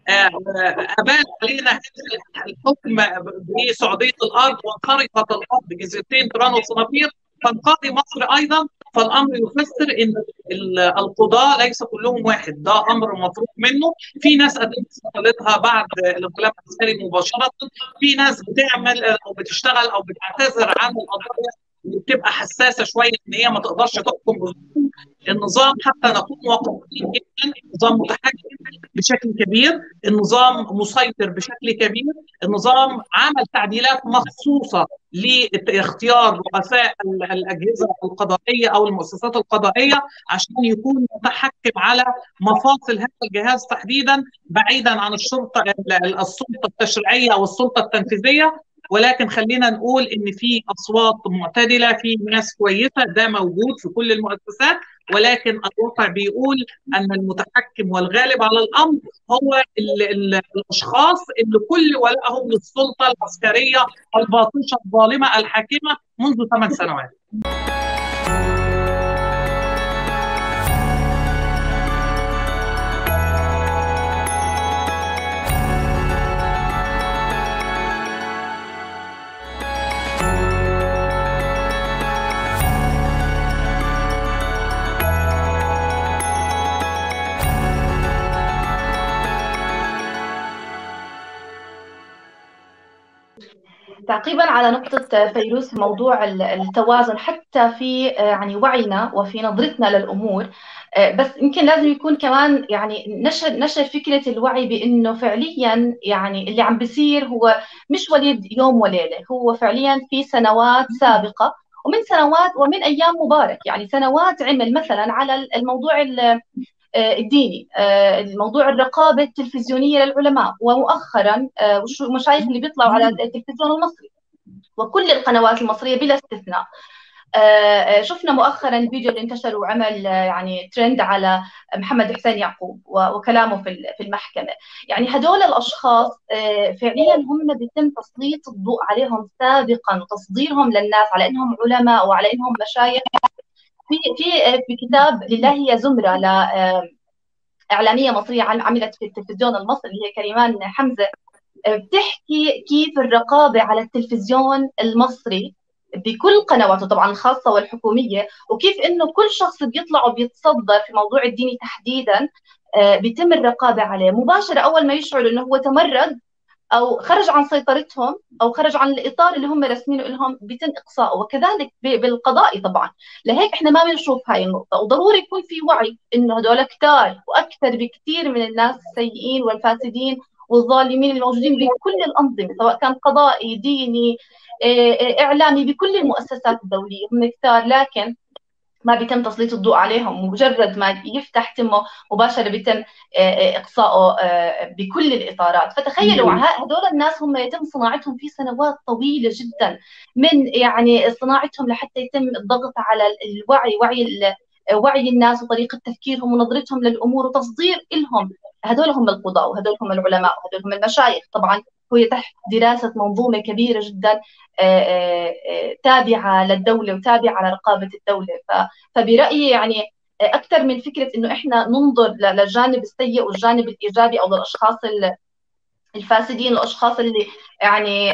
أبان علينا الحكم بسعودية الأرض وخريطة الأرض بجزيرتين تيران والصنافير فالقاضي مصر أيضا فالامر يفسر ان القضاه ليس كلهم واحد ده امر مفروغ منه في ناس قدمت استقالتها بعد الانقلاب العسكري مباشره في ناس بتعمل او بتشتغل او بتعتذر عن القضايا اللي بتبقى حساسه شويه ان هي ما تقدرش تحكم النظام حتى نكون واقعيين جدا النظام متحكم بشكل كبير النظام مسيطر بشكل كبير النظام عمل تعديلات مخصوصه لاختيار رؤساء الاجهزه القضائيه او المؤسسات القضائيه عشان يكون متحكم على مفاصل هذا الجهاز تحديدا بعيدا عن الشرطه السلطه التشريعيه او السلطه التنفيذيه ولكن خلينا نقول ان في اصوات معتدله في ناس كويسه ده موجود في كل المؤسسات ولكن الواقع بيقول ان المتحكم والغالب على الامر هو ال ال الاشخاص اللي كل ولائهم للسلطه العسكريه الباطشه الظالمه الحاكمه منذ ثمان سنوات. تعقيبا على نقطة فيروز في موضوع التوازن حتى في يعني وعينا وفي نظرتنا للأمور بس يمكن لازم يكون كمان يعني نشر نشر فكرة الوعي بأنه فعليا يعني اللي عم بيصير هو مش وليد يوم وليلة هو فعليا في سنوات سابقة ومن سنوات ومن أيام مبارك يعني سنوات عمل مثلا على الموضوع الديني الموضوع الرقابة التلفزيونية للعلماء ومؤخرا المشايخ اللي بيطلعوا على التلفزيون المصري وكل القنوات المصرية بلا استثناء شفنا مؤخرا الفيديو اللي انتشر وعمل يعني ترند على محمد حسين يعقوب وكلامه في في المحكمه يعني هدول الاشخاص فعليا هم بيتم تسليط الضوء عليهم سابقا وتصديرهم للناس على انهم علماء وعلى انهم مشايخ في في في كتاب لله هي زمره ل اعلاميه مصريه عملت في التلفزيون المصري اللي هي كريمان حمزه بتحكي كيف الرقابه على التلفزيون المصري بكل قنواته طبعا الخاصة والحكومية وكيف انه كل شخص بيطلع وبيتصدر في موضوع الديني تحديدا بيتم الرقابة عليه مباشرة أول ما يشعر انه هو تمرد او خرج عن سيطرتهم او خرج عن الاطار اللي هم راسمينه لهم بيتم اقصائه وكذلك بالقضاء طبعا لهيك احنا ما بنشوف هاي النقطه وضروري يكون في وعي انه هدول كتار واكثر بكثير من الناس السيئين والفاسدين والظالمين الموجودين بكل الانظمه سواء كان قضائي ديني اعلامي بكل المؤسسات الدوليه هم كثار لكن ما بيتم تسليط الضوء عليهم مجرد ما يفتح تمه مباشره بيتم اقصائه بكل الاطارات فتخيلوا هدول الناس هم يتم صناعتهم في سنوات طويله جدا من يعني صناعتهم لحتى يتم الضغط على الوعي وعي وعي الناس وطريقه تفكيرهم ونظرتهم للامور وتصدير لهم هدول هم القضاء وهدول هم العلماء وهدول هم المشايخ طبعا هو تحت دراسة منظومة كبيرة جدا تابعة للدولة وتابعة لرقابة الدولة فبرأيي يعني أكثر من فكرة إنه إحنا ننظر للجانب السيء والجانب الإيجابي أو للأشخاص الفاسدين الأشخاص اللي يعني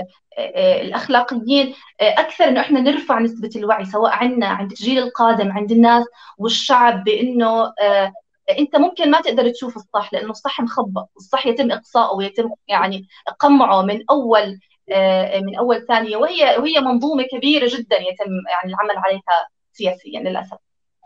الأخلاقيين أكثر إنه إحنا نرفع نسبة الوعي سواء عندنا عند الجيل القادم عند الناس والشعب بإنه انت ممكن ما تقدر تشوف الصح لانه الصح مخبط الصح يتم اقصائه ويتم يعني قمعه من اول من اول ثانيه وهي وهي منظومه كبيره جدا يتم يعني العمل عليها سياسيا للاسف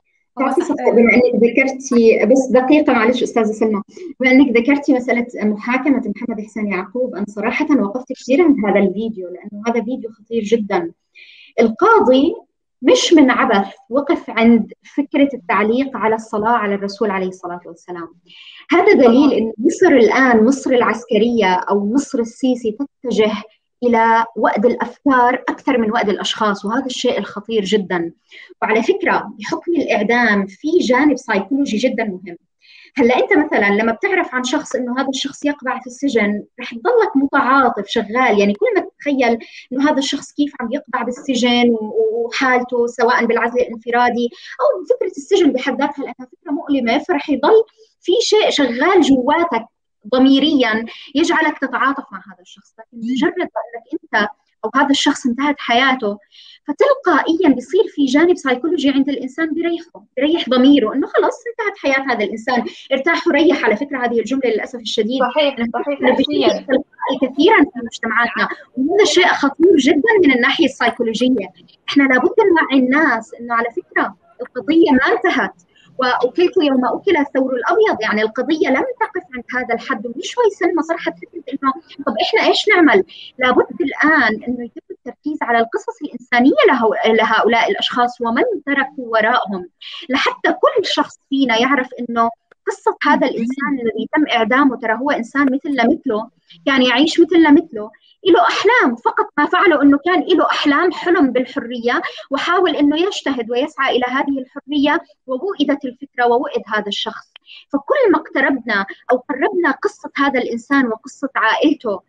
بما انك ذكرتي بس دقيقه معلش استاذه سلمى بما انك ذكرتي مساله محاكمه محمد حسين يعقوب انا صراحه وقفت كثير عند هذا الفيديو لانه هذا فيديو خطير جدا القاضي مش من عبث وقف عند فكرة التعليق على الصلاة على الرسول عليه الصلاة والسلام هذا دليل أن مصر الآن مصر العسكرية أو مصر السيسي تتجه إلى وأد الأفكار أكثر من وأد الأشخاص وهذا الشيء الخطير جدا وعلى فكرة بحكم الإعدام في جانب سايكولوجي جدا مهم هلا انت مثلا لما بتعرف عن شخص انه هذا الشخص يقبع في السجن رح تضلك متعاطف شغال يعني كل ما تتخيل انه هذا الشخص كيف عم يقبع بالسجن وحالته سواء بالعزل الانفرادي او فكره السجن بحد ذاتها لانها فكره مؤلمه فرح يضل في شيء شغال جواتك ضميريا يجعلك تتعاطف مع هذا الشخص لكن مجرد انك انت او هذا الشخص انتهت حياته فتلقائيا بيصير في جانب سايكولوجي عند الانسان بيريحه بيريح ضميره انه خلص انتهت حياه هذا الانسان ارتاح وريح على فكره هذه الجمله للاسف الشديد صحيح صحيح كثيرا في مجتمعاتنا وهذا شيء خطير جدا من الناحيه السيكولوجيه احنا لابد نوعي الناس انه على فكره القضيه ما انتهت واكلت يوم اكل الثور الابيض يعني القضيه لم تقف عند هذا الحد ومش شوي سلمى صرحت فكره انه طب احنا ايش نعمل؟ لابد الان انه يتم التركيز على القصص الانسانيه لهؤلاء الاشخاص ومن تركوا وراءهم لحتى كل شخص فينا يعرف انه قصة هذا الإنسان الذي تم إعدامه ترى هو إنسان مثلنا مثله كان يعيش مثلنا مثله له أحلام فقط ما فعله أنه كان له أحلام حلم بالحرية وحاول أنه يجتهد ويسعى إلى هذه الحرية ووئدت الفكرة ووئد هذا الشخص فكل ما اقتربنا أو قربنا قصة هذا الإنسان وقصة عائلته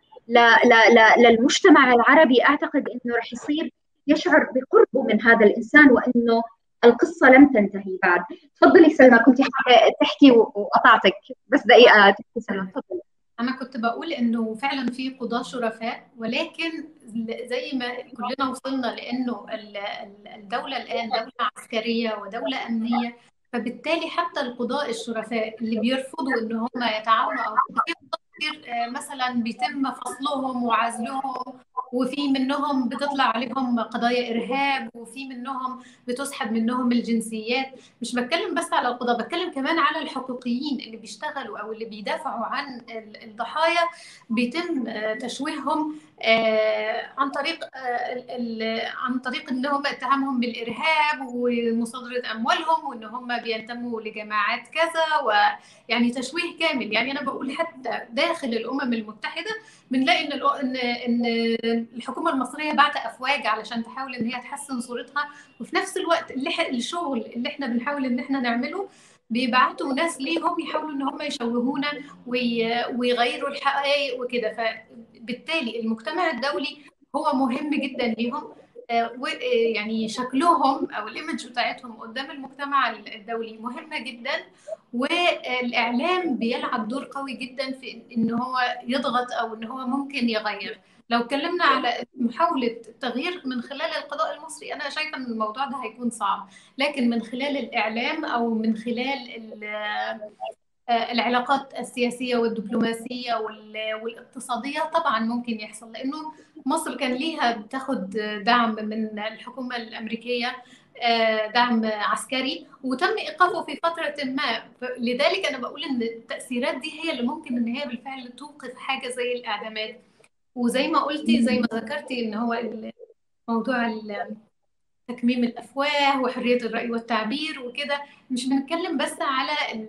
للمجتمع العربي أعتقد أنه رح يصير يشعر بقربه من هذا الإنسان وأنه القصة لم تنتهي بعد تفضلي سلمى كنت تحكي وقطعتك بس دقيقة تحكي سلمى تفضلي أنا كنت بقول إنه فعلا في قضاة شرفاء ولكن زي ما كلنا وصلنا لأنه الدولة الآن دولة عسكرية ودولة أمنية فبالتالي حتى القضاء الشرفاء اللي بيرفضوا إن هم يتعاونوا أو مثلا بيتم فصلهم وعزلهم وفي منهم بتطلع عليهم قضايا ارهاب وفي منهم بتسحب منهم الجنسيات مش بتكلم بس على القضاء بتكلم كمان على الحقوقيين اللي بيشتغلوا او اللي بيدافعوا عن الضحايا بيتم تشويههم عن طريق عن طريق ان هم اتهامهم بالارهاب ومصادره اموالهم وان هم بينتموا لجماعات كذا ويعني تشويه كامل يعني انا بقول حتى داخل الامم المتحده بنلاقي ان ان ان الحكومه المصريه بعت افواج علشان تحاول ان هي تحسن صورتها وفي نفس الوقت اللي الشغل اللي احنا بنحاول ان احنا نعمله بيبعتوا ناس ليهم يحاولوا ان هم يشوهونا ويغيروا الحقائق وكده فبالتالي المجتمع الدولي هو مهم جدا ليهم يعني شكلهم او الايمج بتاعتهم قدام المجتمع الدولي مهمه جدا والاعلام بيلعب دور قوي جدا في ان هو يضغط او ان هو ممكن يغير لو اتكلمنا على محاولة التغيير من خلال القضاء المصري أنا شايفة أن الموضوع ده هيكون صعب لكن من خلال الإعلام أو من خلال العلاقات السياسية والدبلوماسية والاقتصادية طبعا ممكن يحصل لأنه مصر كان ليها بتاخد دعم من الحكومة الأمريكية دعم عسكري وتم ايقافه في فتره ما لذلك انا بقول ان التاثيرات دي هي اللي ممكن ان هي بالفعل توقف حاجه زي الاعدامات وزي ما قلتي زي ما ذكرتي ان هو موضوع تكميم الافواه وحريه الراي والتعبير وكده مش بنتكلم بس على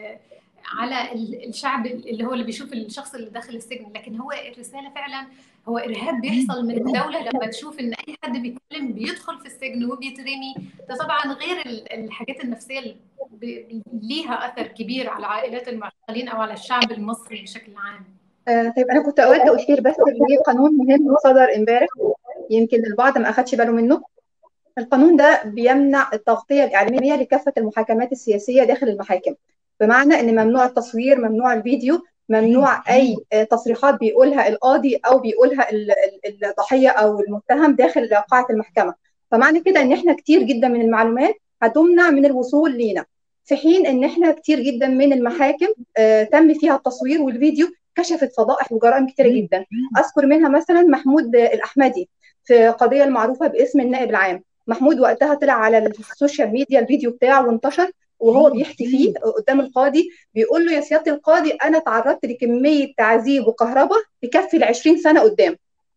على الشعب اللي هو اللي بيشوف الشخص اللي داخل السجن لكن هو الرساله فعلا هو ارهاب بيحصل من الدوله لما تشوف ان اي حد بيتكلم بيدخل في السجن وبيترمي ده طبعا غير الحاجات النفسيه اللي ليها اثر كبير على عائلات المعتقلين او على الشعب المصري بشكل عام. آه طيب انا كنت اود اشير بس لقانون مهم صدر امبارح يمكن البعض ما اخدش باله منه القانون ده بيمنع التغطيه الاعلاميه لكافه المحاكمات السياسيه داخل المحاكم بمعنى ان ممنوع التصوير ممنوع الفيديو ممنوع اي تصريحات بيقولها القاضي او بيقولها الضحيه او المتهم داخل قاعه المحكمه فمعنى كده ان احنا كتير جدا من المعلومات هتمنع من الوصول لينا في حين ان احنا كتير جدا من المحاكم تم فيها التصوير والفيديو كشفت فضائح وجرائم كتيره جدا اذكر منها مثلا محمود الاحمدي في قضيه المعروفه باسم النائب العام محمود وقتها طلع على السوشيال ميديا الفيديو بتاعه وانتشر وهو بيحكي فيه قدام القاضي بيقول له يا سياده القاضي انا تعرضت لكميه تعذيب وكهرباء تكفي ل 20 سنه قدام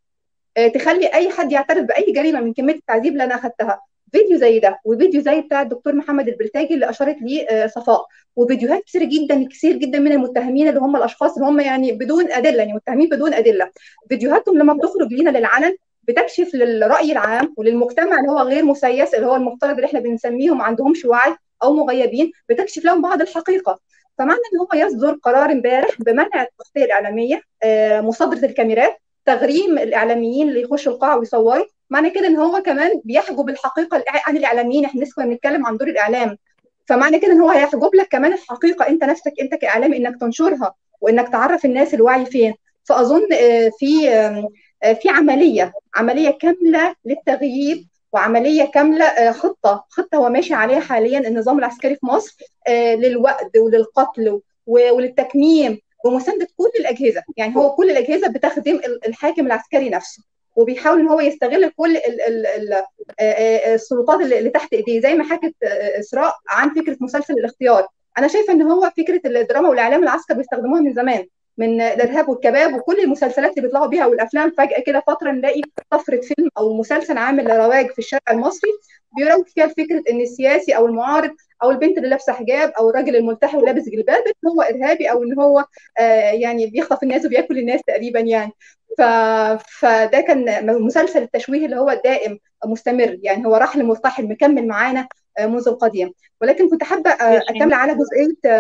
تخلي اي حد يعترف باي جريمه من كميه التعذيب اللي انا اخذتها فيديو زي ده وفيديو زي بتاع الدكتور محمد البلتاجي اللي اشارت ليه صفاء وفيديوهات كتير جدا كتير جدا من المتهمين اللي هم الاشخاص اللي هم يعني بدون ادله يعني متهمين بدون ادله فيديوهاتهم لما بتخرج لينا للعلن بتكشف للراي العام وللمجتمع اللي هو غير مسيس اللي هو المفترض اللي احنا بنسميهم ما عندهمش وعي او مغيبين بتكشف لهم بعض الحقيقه فمعنى ان هو يصدر قرار امبارح بمنع التغطيه الاعلاميه مصادره الكاميرات تغريم الاعلاميين اللي يخشوا القاعه ويصوروا معنى كده ان هو كمان بيحجب الحقيقه عن الاعلاميين احنا لسه بنتكلم عن دور الاعلام فمعنى كده ان هو هيحجب لك كمان الحقيقه انت نفسك انت كاعلامي انك تنشرها وانك تعرف الناس الوعي فين فاظن في في عمليه عمليه كامله للتغيير وعمليه كامله خطه خطه هو ماشي عليها حاليا النظام العسكري في مصر للوأد وللقتل وللتكميم ومسانده كل الاجهزه يعني هو كل الاجهزه بتخدم الحاكم العسكري نفسه وبيحاول ان هو يستغل كل ال ال ال السلطات اللي تحت ايديه زي ما حكت اسراء عن فكره مسلسل الاختيار انا شايفه ان هو فكره الدراما والاعلام العسكري بيستخدموها من زمان من الارهاب والكباب وكل المسلسلات اللي بيطلعوا بيها والافلام فجاه كده فتره نلاقي طفره فيلم او مسلسل عامل رواج في الشارع المصري بيروج فيها فكره ان السياسي او المعارض او البنت اللي لابسه حجاب او الراجل الملتحي ولابس جلباب ان هو ارهابي او ان هو آه يعني بيخطف الناس وبياكل الناس تقريبا يعني ف... فده كان مسلسل التشويه اللي هو دائم مستمر يعني هو راح لمرتحل مكمل معانا منذ القديم ولكن كنت حابه اكمل على جزئيه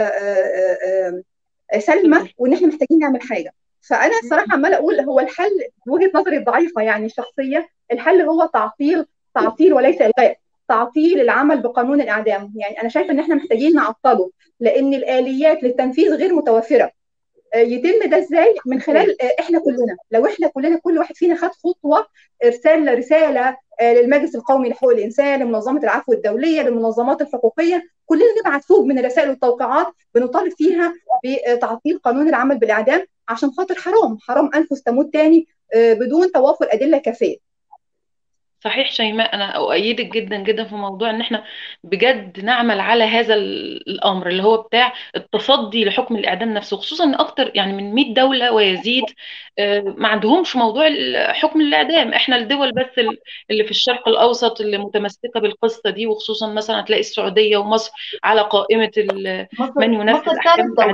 سلمى وان احنا محتاجين نعمل حاجه فانا الصراحه عماله اقول هو الحل بوجهه نظري الضعيفه يعني الشخصيه الحل هو تعطيل تعطيل وليس الغاء تعطيل العمل بقانون الاعدام يعني انا شايفه ان احنا محتاجين نعطله لان الاليات للتنفيذ غير متوفره يتم ده ازاي من خلال احنا كلنا لو احنا كلنا كل واحد فينا خد خطوه ارسال رساله للمجلس القومي لحقوق الانسان لمنظمه العفو الدوليه للمنظمات الحقوقيه كلنا نبعت فوق من الرسائل والتوقيعات بنطالب فيها بتعطيل قانون العمل بالاعدام عشان خاطر حرام حرام انفس تموت تاني بدون توافر ادله كافيه صحيح شيماء انا اؤيدك جدا جدا في موضوع ان احنا بجد نعمل على هذا الامر اللي هو بتاع التصدي لحكم الاعدام نفسه خصوصا ان اكتر يعني من 100 دوله ويزيد ما عندهمش موضوع حكم الاعدام احنا الدول بس اللي في الشرق الاوسط اللي متمسكه بالقصه دي وخصوصا مثلا هتلاقي السعوديه ومصر على قائمه من ينفذ احكام الاعدام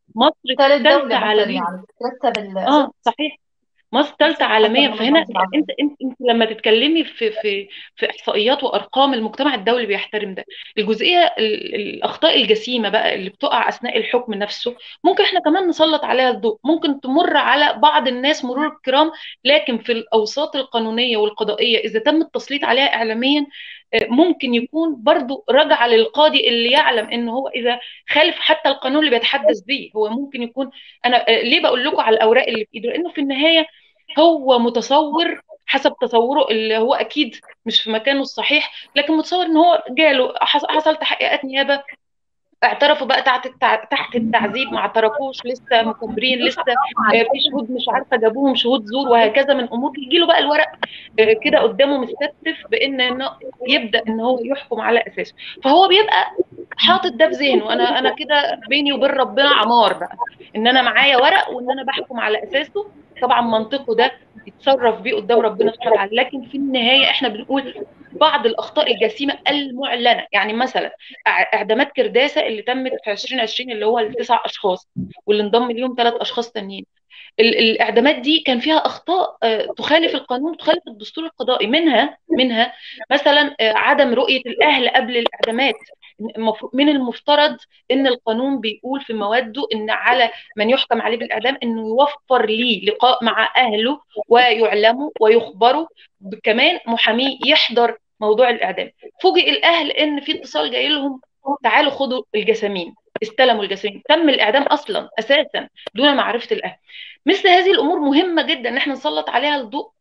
مصر ثالث الثالثة دولة مثلا عالميا يعني ترتب ال اه صحيح مصر ثالثة أكثر عالميا من فهنا المنظمة العالمية انت انت انت لما تتكلمي في في في احصائيات وارقام المجتمع الدولي بيحترم ده الجزئيه ال- الاخطاء الجسيمه بقى اللي بتقع اثناء الحكم نفسه ممكن احنا كمان نسلط عليها الضوء ممكن تمر على بعض الناس مرور الكرام لكن في الاوساط القانونيه والقضائيه اذا تم التسليط عليها اعلاميا آه، ممكن يكون برضو رجع للقاضي اللي يعلم ان هو اذا خالف حتى القانون اللي بيتحدث به هو ممكن يكون انا آه، ليه بقول لكم على الاوراق اللي في ايده لانه في النهايه هو متصور حسب تصوره اللي هو اكيد مش في مكانه الصحيح لكن متصور ان هو جاله حص- حصل تحقيقات نيابه اعترفوا بقى تحت التع... تحت التعذيب ما اعترفوش لسه مكبرين لسه آه، في شهود مش عارفه جابوهم شهود زور وهكذا من امور يجي له بقى الورق آه، كده قدامه مستتف بان إنه يبدا ان هو يحكم على اساسه فهو بيبقى حاطط ده في ذهنه انا انا كده بيني وبين ربنا عمار بقى ان انا معايا ورق وان انا بحكم على اساسه طبعا منطقه ده يتصرف بيه قدام ربنا سبحانه وتعالى لكن في النهايه احنا بنقول بعض الاخطاء الجسيمه المعلنه يعني مثلا اع- اعدامات كرداسه اللي تمت في 2020 اللي هو التسع اشخاص واللي انضم ليهم ثلاث اشخاص تانيين ال- الاعدامات دي كان فيها اخطاء آه، تخالف القانون تخالف الدستور القضائي منها منها مثلا آه، عدم رؤيه الاهل قبل الاعدامات المفروض- من المفترض ان القانون بيقول في مواده ان على من يحكم عليه بالاعدام انه يوفر ليه لقاء مع اهله ويعلموا ويخبروا كمان محاميه يحضر موضوع الاعدام فوجئ الاهل ان في اتصال جاي لهم تعالوا خدوا الجسامين استلموا الجسامين تم الاعدام اصلا اساسا دون معرفه الاهل مثل هذه الامور مهمه جدا ان احنا نسلط عليها الضوء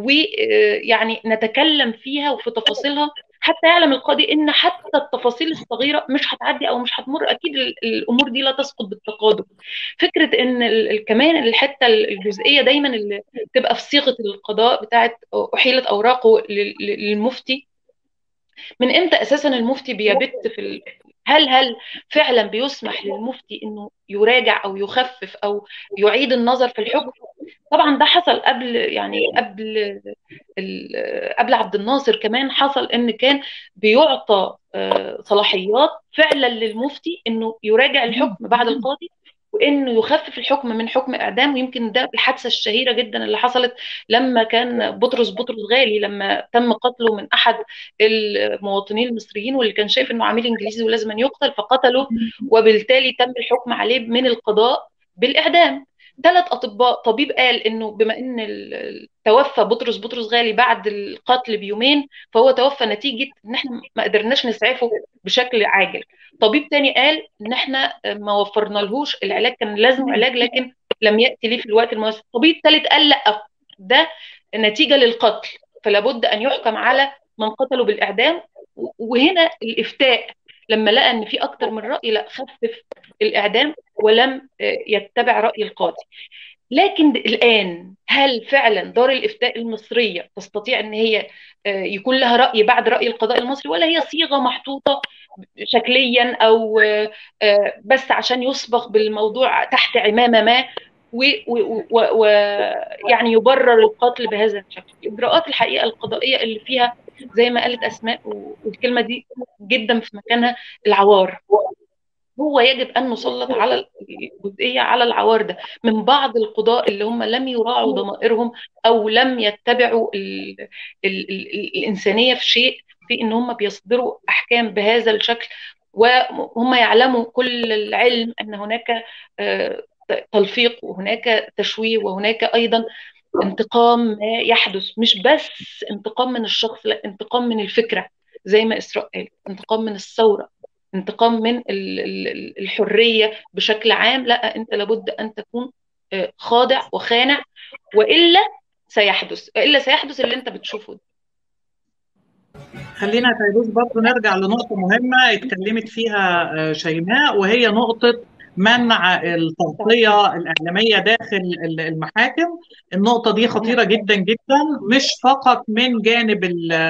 ويعني نتكلم فيها وفي تفاصيلها حتى يعلم القاضي ان حتى التفاصيل الصغيره مش هتعدي او مش هتمر اكيد ال- الامور دي لا تسقط بالتقادم فكره ان ال- ال- كمان الحته الجزئيه دايما اللي تبقى في صيغه القضاء بتاعت احيلت اوراقه لل- للمفتي من امتى اساسا المفتي بيبت في ال... هل هل فعلا بيسمح للمفتي انه يراجع او يخفف او يعيد النظر في الحكم طبعا ده حصل قبل يعني قبل ال- قبل عبد الناصر كمان حصل ان كان بيعطى آه، صلاحيات فعلا للمفتي انه يراجع الحكم بعد القاضي وانه يخفف الحكم من حكم اعدام ويمكن ده الحادثه الشهيره جدا اللي حصلت لما كان بطرس بطرس غالي لما تم قتله من احد المواطنين المصريين واللي كان شايف انه عميل انجليزي ولازم أن يقتل فقتله وبالتالي تم الحكم عليه من القضاء بالاعدام ثلاث اطباء طبيب قال انه بما ان ال- توفى بطرس بطرس غالي بعد القتل بيومين فهو توفى نتيجه ان احنا ما قدرناش نسعفه بشكل عاجل طبيب تاني قال ان احنا ما وفرنالهوش العلاج كان لازم علاج لكن لم ياتي ليه في الوقت المناسب طبيب ثالث قال لا ده نتيجه للقتل فلا بد ان يحكم على من قتله بالاعدام وهنا الافتاء لما لقى ان في اكتر من راي لا خفف الاعدام ولم آه، يتبع راي القاضي لكن د- الان هل فعلا دار الافتاء المصريه تستطيع ان هي آه، يكون لها راي بعد راي القضاء المصري ولا هي صيغه محطوطه شكليا او آه، آه، بس عشان يصبغ بالموضوع تحت عمامه ما ويعني يبرر القتل بهذا الشكل الاجراءات الحقيقه القضائيه اللي فيها زي ما قالت اسماء و- والكلمه دي جدا في مكانها العوار هو يجب ان نسلط على الجزئيه على العوار ده من بعض القضاء اللي هم لم يراعوا ضمائرهم او لم يتبعوا ال ال ال الانسانيه في شيء في ان هم بيصدروا احكام بهذا الشكل وهم يعلموا كل العلم ان هناك آه، تلفيق وهناك تشويه وهناك ايضا انتقام ما يحدث مش بس انتقام من الشخص لا انتقام من الفكره زي ما اسراء قالت انتقام من الثوره انتقام من ال- ال- الحريه بشكل عام لا انت لابد ان تكون آه، خاضع وخانع والا سيحدث الا سيحدث اللي انت بتشوفه ده خلينا يا فيروز برضه نرجع لنقطة مهمة اتكلمت فيها آه، شيماء وهي نقطة منع التغطية الإعلامية داخل ال- المحاكم النقطة دي خطيرة جدا جدا مش فقط من جانب ال-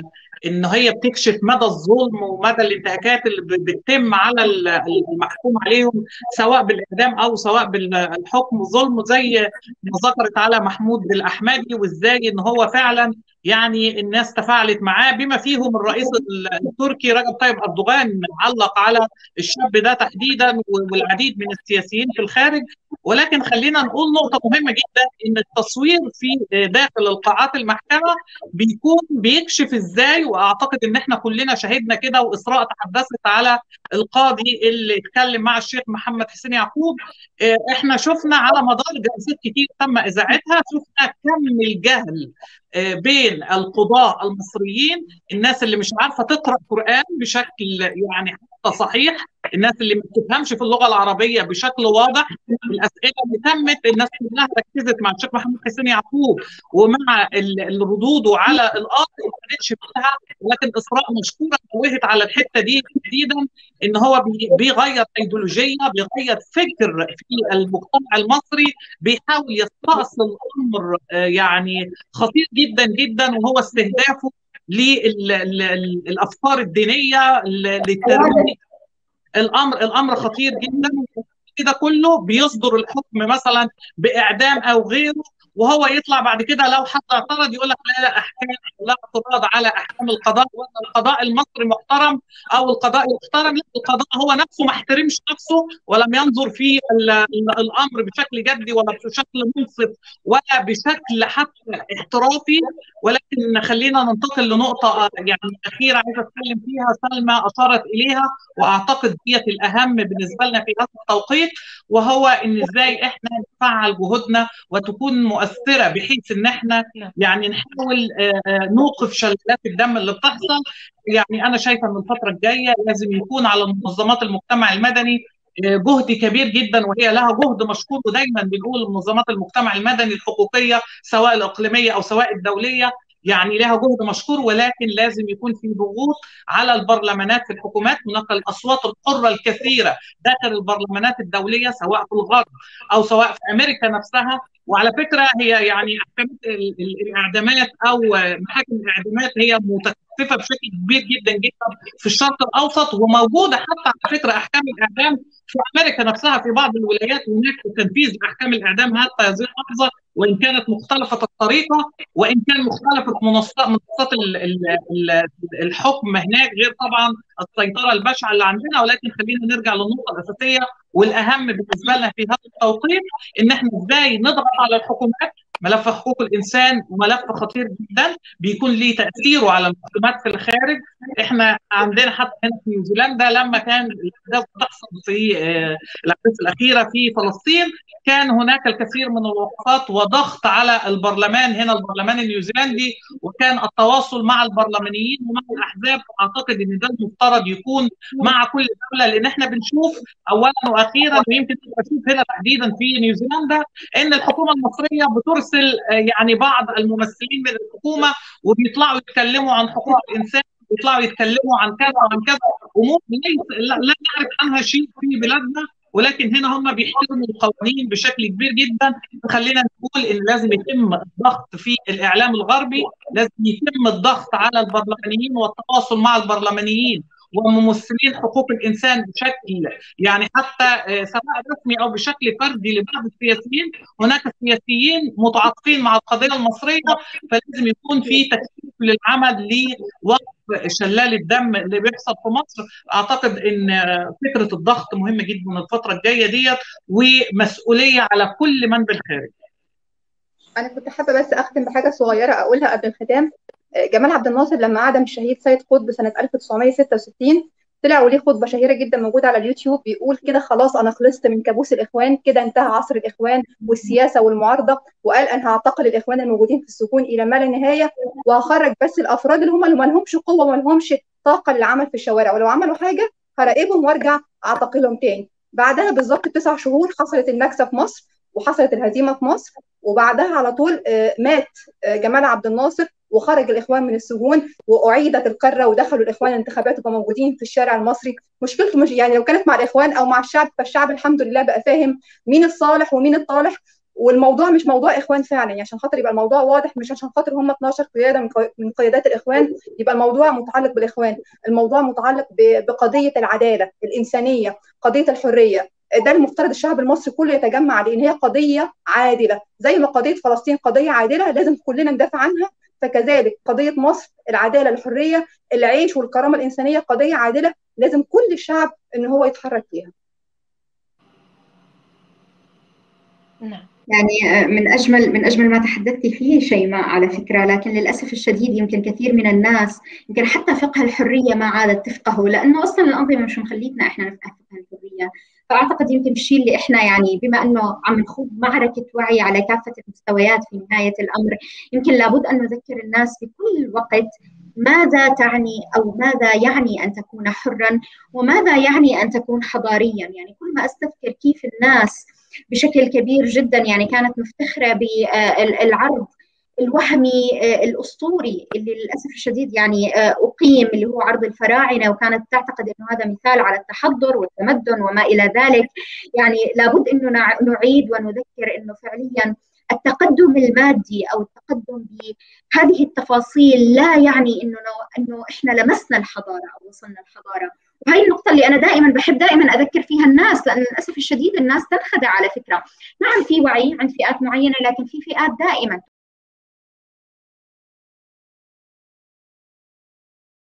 ان هي بتكشف مدى الظلم ومدى الانتهاكات اللي ب- بتتم على ال- المحكوم عليهم سواء بالاعدام او سواء بالحكم ظلم زي ما ذكرت على محمود الاحمدي وازاي ان هو فعلا يعني الناس تفاعلت معاه بما فيهم الرئيس التركي رجب طيب اردوغان علق على الشاب ده تحديدا والعديد من السياسيين في الخارج ولكن خلينا نقول نقطه مهمه جدا ان التصوير في داخل القاعات المحكمه بيكون بيكشف ازاي واعتقد ان احنا كلنا شهدنا كده واسراء تحدثت على القاضي اللي اتكلم مع الشيخ محمد حسين يعقوب اه، احنا شفنا على مدار جلسات كتير تم اذاعتها شفنا كم الجهل اه، بين القضاة المصريين الناس اللي مش عارفة تقرأ قرآن بشكل يعني حتى صحيح الناس اللي ما بتفهمش في اللغة العربية بشكل واضح الأسئلة اللي تمت الناس كلها ركزت مع الشيخ محمد حسين يعقوب ومع ال- الردود على الأرض ما كانتش فيها لكن إسراء مشكورة نوهت على الحتة دي تحديدا إن هو بي- بيغير أيديولوجية بيغير فكر في المجتمع المصري بيحاول يستأصل أمر آه، يعني خطير جدا جدا وهو استهدافه للافكار الدينيه للتربيه الامر الامر خطير جدا كده كله بيصدر الحكم مثلا باعدام او غيره وهو يطلع بعد كده لو حد اعترض يقول لك لا لا احكام لا اعتراض على احكام القضاء وان القضاء المصري محترم او القضاء يحترم لا القضاء هو نفسه ما احترمش نفسه ولم ينظر في ال- ال- الامر بشكل جدي ولا بشكل منصف ولا بشكل حتى احترافي ولكن خلينا ننتقل لنقطه يعني اخيره عايزه اتكلم فيها سلمى اشارت اليها واعتقد ديت الاهم بالنسبه لنا في هذا التوقيت وهو ان ازاي احنا نفعل جهودنا وتكون مؤثره بحيث ان احنا نعم. يعني نحاول آه، آه، نوقف شلالات الدم اللي بتحصل يعني انا شايفه ان الفتره الجايه لازم يكون على منظمات المجتمع المدني آه، جهد كبير جدا وهي لها جهد مشكور ودايما بنقول منظمات المجتمع المدني الحقوقيه سواء الاقليميه او سواء الدوليه يعني لها جهد مشكور ولكن لازم يكون في ضغوط على البرلمانات في الحكومات هناك الاصوات الحره الكثيره داخل البرلمانات الدوليه سواء في الغرب او سواء في امريكا نفسها وعلى فكره هي يعني احكام ال- ال- الاعدامات او محاكم الاعدامات هي متكثفه بشكل كبير جدا جدا في الشرق الاوسط وموجوده حتى على فكره احكام الاعدام في امريكا نفسها في بعض الولايات هناك تنفيذ احكام الاعدام حتى هذه اللحظه وان كانت مختلفه الطريقه وان كان مختلفه منصات منصات ال- ال- ال- الحكم هناك غير طبعا السيطره البشعه اللي عندنا ولكن خلينا نرجع للنقطه الاساسيه والاهم بالنسبه لنا في هذا التوقيت ان احنا ازاي نضغط على الحكومات ملف حقوق الانسان ملف خطير جدا بيكون ليه تاثيره على المحكومات في الخارج احنا عندنا حتى هنا في نيوزيلندا لما كان الاحداث بتحصل في آه، الاحداث الاخيره في فلسطين كان هناك الكثير من الوقفات وضغط على البرلمان هنا البرلمان النيوزيلندي وكان التواصل مع البرلمانيين ومع الاحزاب اعتقد ان ده المفترض يكون مع كل دوله لان احنا بنشوف اولا واخيرا ويمكن بشوف هنا تحديدا في نيوزيلندا ان الحكومه المصريه بترسل آه، يعني بعض الممثلين من الحكومه وبيطلعوا يتكلموا عن حقوق الانسان بيطلعوا يتكلموا عن كذا وعن كذا امور ليس لا لا نعرف عنها شيء في بلادنا ولكن هنا هم بيحترموا القوانين بشكل كبير جدا خلينا نقول ان لازم يتم الضغط في الاعلام الغربي لازم يتم الضغط على البرلمانيين والتواصل مع البرلمانيين وممثلين حقوق الانسان بشكل يعني حتى آه، سواء رسمي او بشكل فردي لبعض السياسيين هناك سياسيين متعاطفين مع القضيه المصريه فلازم يكون في تكثيف للعمل لوقف شلال الدم اللي بيحصل في مصر اعتقد ان آه، فكره الضغط مهمه جدا الفتره الجايه ديت ومسؤوليه على كل من بالخارج انا كنت حابه بس اختم بحاجه صغيره اقولها قبل الختام آه، جمال عبد الناصر لما عدم الشهيد سيد قطب سنه 1966 طلع وليه خطبه شهيره جدا موجوده على اليوتيوب بيقول كده خلاص انا خلصت من كابوس الاخوان كده انتهى عصر الاخوان والسياسه والمعارضه وقال انا هعتقل الاخوان الموجودين في السجون الى ما لا نهايه وهخرج بس الافراد اللي هم اللي ما لهمش قوه وما لهمش طاقه للعمل في الشوارع ولو عملوا حاجه هراقبهم وارجع اعتقلهم تاني بعدها بالظبط بتسع شهور حصلت النكسه في مصر وحصلت الهزيمه في مصر وبعدها على طول آه، مات آه، جمال عبد الناصر وخرج الاخوان من السجون واعيدت القاره ودخلوا الاخوان الانتخابات وبقوا موجودين في الشارع المصري مشكلته مش يعني لو كانت مع الاخوان او مع الشعب فالشعب الحمد لله بقى فاهم مين الصالح ومين الطالح والموضوع مش موضوع اخوان فعلا يعني عشان خاطر يبقى الموضوع واضح مش عشان خاطر هم 12 قياده من من قيادات الاخوان يبقى الموضوع متعلق بالاخوان الموضوع متعلق بقضيه العداله الانسانيه قضيه الحريه ده المفترض الشعب المصري كله يتجمع عليه ان هي قضيه عادله زي ما قضيه فلسطين قضيه عادله لازم كلنا ندافع عنها فكذلك قضيه مصر العداله الحريه العيش والكرامه الانسانيه قضيه عادله لازم كل الشعب ان هو يتحرك فيها نعم يعني من اجمل من اجمل ما تحدثت فيه شيماء على فكره لكن للاسف الشديد يمكن كثير من الناس يمكن حتى فقه الحريه ما عادت تفقهه لانه اصلا الانظمه مش مخليتنا احنا نفقه فقه الحريه فاعتقد يمكن الشيء اللي احنا يعني بما انه عم نخوض معركه وعي على كافه المستويات في نهايه الامر يمكن لابد ان نذكر الناس بكل وقت ماذا تعني او ماذا يعني ان تكون حرا وماذا يعني ان تكون حضاريا يعني كل ما استذكر كيف الناس بشكل كبير جدا يعني كانت مفتخره بالعرض الوهمي الاسطوري اللي للاسف الشديد يعني اقيم اللي هو عرض الفراعنه وكانت تعتقد انه هذا مثال على التحضر والتمدن وما الى ذلك يعني لابد انه نعيد ونذكر انه فعليا التقدم المادي او التقدم بهذه التفاصيل لا يعني انه انه احنا لمسنا الحضاره او وصلنا الحضاره وهي النقطة اللي أنا دائما بحب دائما أذكر فيها الناس لأن للأسف الشديد الناس تنخدع على فكرة نعم في وعي عند فئات معينة لكن في فئات دائما